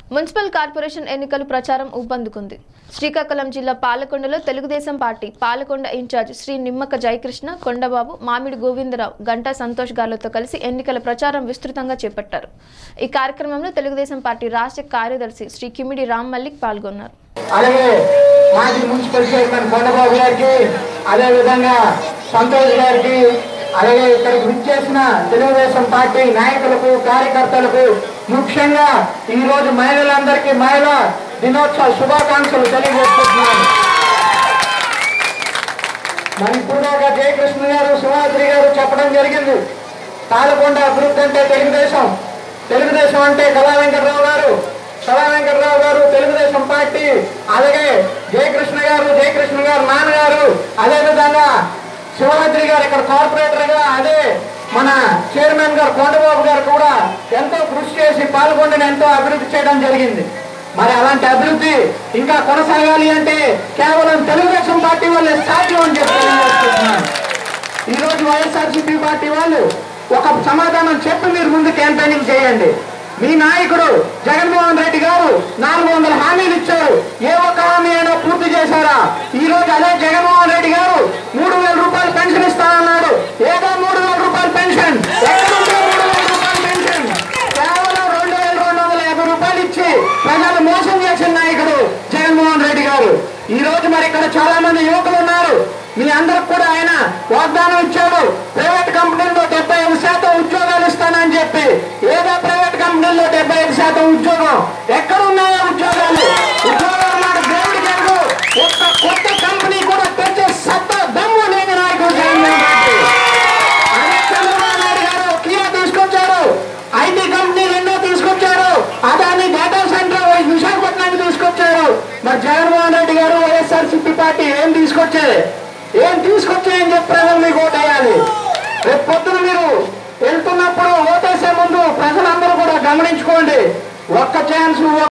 Municipal corporation ఎన్నికలు ప్రచారం ఊపందుకుంది శ్రీకాకుళం జిల్లా పాలకొండలో తెలుగుదేశం పార్టీ పాలకొండ ఇన్ఛార్జ్ శ్రీ నిమ్మక జయకృష్ణ కొండబాబు మామిడి గోవిందరావు గంటా సంతోష్ గార్లతో కలిసి ఎన్నికల ప్రచారం విస్తృతంగా చేపట్టారు ఈ కార్యక్రమంలో తెలుగుదేశం పార్టీ రాష్ట్ర కార్యదర్శి శ్రీ కిమిడి రామ్ మల్లిక్ పాల్గొన్నారు అలాగే మాజీ మున్సిపల్ చైర్మన్ కొండబాబు గారికి అదే విధంగా సంతోష్ గారికి అలాగే ఇక్కడికి విచ్చేసిన తెలుగుదేశం పార్టీ నాయకులకు కార్యకర్తలకు ముఖ్యంగా ఈ రోజు మహిళలందరికీ మహిళా దినోత్సవ శుభాకాంక్షలు తెలియజేస్తున్నాను మరి ఇప్పుడుదాకా జయకృష్ణ గారు సుహాద్రి గారు చెప్పడం జరిగింది పాలకొండ అభివృద్ధి అంటే తెలుగుదేశం తెలుగుదేశం అంటే కళా వెంకటరావు గారు కళా వెంకటరావు గారు తెలుగుదేశం పార్టీ అలాగే జయకృష్ణ గారు జయకృష్ణ గారు నాన్నగారు అదే విధంగా శివరాత్రి గారు ఇక్కడ కార్పొరేటర్ గా అదే మన చైర్మన్ గారు కొండబాబు గారు కూడా ఎంతో కృషి చేసి పాల్గొండని ఎంతో అభివృద్ధి చేయడం జరిగింది మరి అలాంటి అభివృద్ధి ఇంకా కొనసాగాలి అంటే కేవలం తెలుగుదేశం పార్టీ వాళ్ళే సాధ్యం అని చెప్పి తెలియజేస్తున్నాను. ఈ రోజు వైఎస్ఆర్సీపీ పార్టీ వాళ్ళు ఒక సమాధానం చెప్పి మీరు ముందు క్యాంపెయినింగ్ చేయండి మీ నాయకుడు జగన్మోహన్ రెడ్డి గారు నాలుగు వందల హామీలు ఇచ్చారు ఏ ఒక్క హామీ అయినా పూర్తి చేశారా ఈ రోజు అదే జగన్మోహన్ రెడ్డి గారు మూడు వేల రూపాయలు పెన్షన్ ఇస్తానన్నాడు ఏదో మూడు వేల రూపాయలు పెన్షన్ ఎక్కడ ఉందో మూడు వేల రూపాయలు పెన్షన్ కేవలం రెండు వేల రెండు వందల యాభై రూపాయలు ఇచ్చి ప్రజలు మోసం చేసిన నాయకుడు జగన్మోహన్ రెడ్డి గారు ఈ రోజు మరి ఇక్కడ చాలా మంది యువకులు ఉన్నారు మీ అందరికి కూడా ఆయన వాగ్దానం ఇచ్చాడు ప్రైవేట్ కంపెనీల్లో డెబ్బై ఐదు శాతం ఉద్యోగాలు ఇస్తానని చెప్పి ఏదో ప్రైవేట్ కంపెనీల్లో డెబ్బై ఐదు శాతం ఉద్యోగం ఎక్కడ ఉన్నాయో ఉద్యోగాలు ఉద్యోగాలు నాకు దేవుడి గారు ఒక్క కొత్త కంపెనీ కూడా తెచ్చే సత్తా దమ్ము లేని నాయకుడు జగన్మోహన్ రెడ్డి అదే చంద్రబాబు నాయుడు గారు కియా తీసుకొచ్చారు ఐటీ కంపెనీలు ఎన్నో తీసుకొచ్చారు అదాని డేటా సెంటర్ విశాఖపట్నానికి తీసుకొచ్చారు మరి జగన్మోహన్ రెడ్డి గారు వైఎస్ఆర్సీపీ పార్టీ ఏం తీసుకొచ్చారు ఏం తీసుకొచ్చాయని చెప్పి ప్రజలు మీకు ఓటు వేయాలి రేపు పొద్దున మీరు వెళ్తున్నప్పుడు ఓటేసే ముందు ప్రజలందరూ కూడా గమనించుకోండి ఒక్క ఛాన్స్